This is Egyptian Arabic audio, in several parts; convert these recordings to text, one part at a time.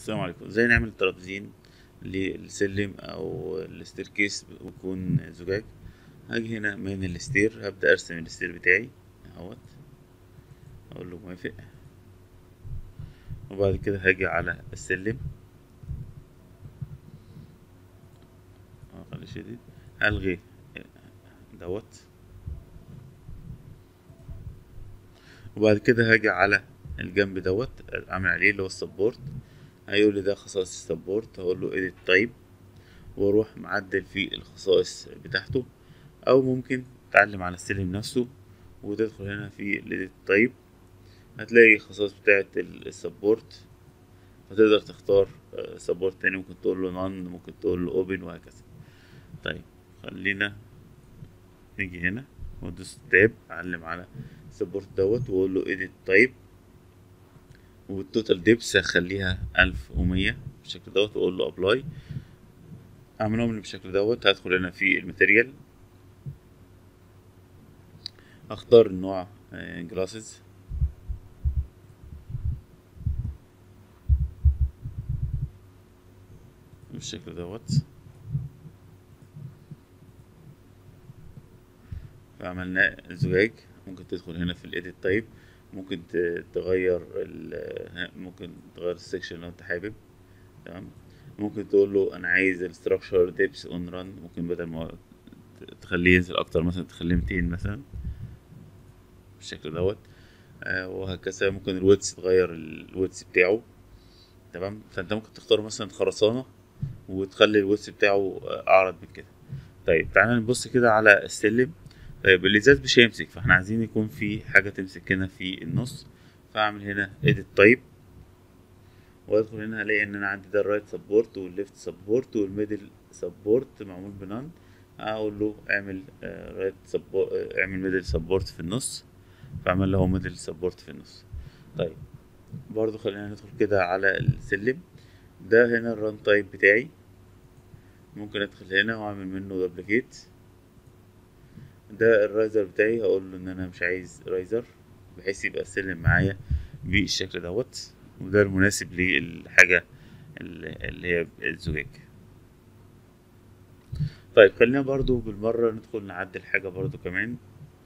السلام عليكم ازاي نعمل ترابزين للسلم او الستيركيس ويكون زجاج هاجي هنا من الستير هبدأ ارسم الستير بتاعي اهوت اقول له موافق وبعد كده هاجي على السلم خلي شديد هلغي دوت وبعد كده هاجي على الجنب دوت اعمل عليه اللي هو السبورت هيقول لي ده خصائص السبورت هقول له edit type واروح معدل في الخصائص بتاعته او ممكن تعلم على السلم نفسه وتدخل هنا في edit type هتلاقي الخصائص بتاعة السبورت فتقدر تختار سبورت تاني ممكن تقول له none ممكن تقول له open وهكذا طيب خلينا نيجي هنا وادوس تاب اعلم على السبورت دوت واقول له edit type والتوتال ديبس هخليها ألف ومية بالشكل دوت وأقول له أبلاي أعملهم بالشكل دوت هدخل هنا في الماتيريال أختار النوع جلاسز بالشكل دوت فعملنا زجاج ممكن تدخل هنا في الايديت تايب ممكن تغير ممكن تغير السكشن لو انت حابب تمام ممكن تقول له انا عايز الستراكشر ديبس اون ران ممكن بدل ما تخليه ينزل اكتر مثلا تخليه 200 مثلا بالشكل دوت آه وهكذا ممكن الويتس تغير الويتس بتاعه تمام فانت ممكن تختار مثلا خرسانه وتخلي الويتس بتاعه اعرض من كده طيب تعالى نبص كده على السلم طيب الازاز مش هيمسك فاحنا عايزين يكون في حاجه تمسك هنا في النص فاعمل هنا edit type وادخل هنا هلاقي ان انا عندي ده الرايت سبورت والليفت سبورت والميدل سبورت معمول بنان اقول له اعمل رايت سبورت اعمل ميدل سبورت في النص فاعمل له ميدل سبورت في النص طيب برضو خلينا ندخل كده على السلم ده هنا الران تايب بتاعي ممكن ادخل هنا واعمل منه دبليكيت ده الرايزر بتاعي هقول له ان انا مش عايز رايزر بحيث يبقى السلم معايا بالشكل دوت وده المناسب للحاجة اللي هي الزجاج طيب خلينا برضو بالمرة ندخل نعدل حاجة برضو كمان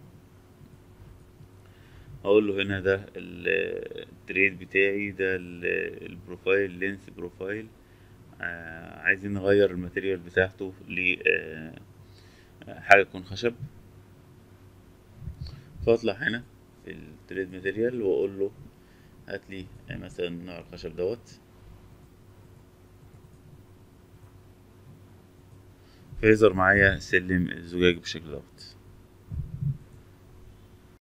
اقول له هنا ده التريد بتاعي ده البروفايل لينس بروفايل آه عايزين نغير الماتيريال بتاعته ل آه حاجة تكون خشب فاطلع هنا في التريد ماتيريال واقول له هات لي مثلا نوع الخشب دوت فيظهر معايا سلم الزجاج بالشكل دوت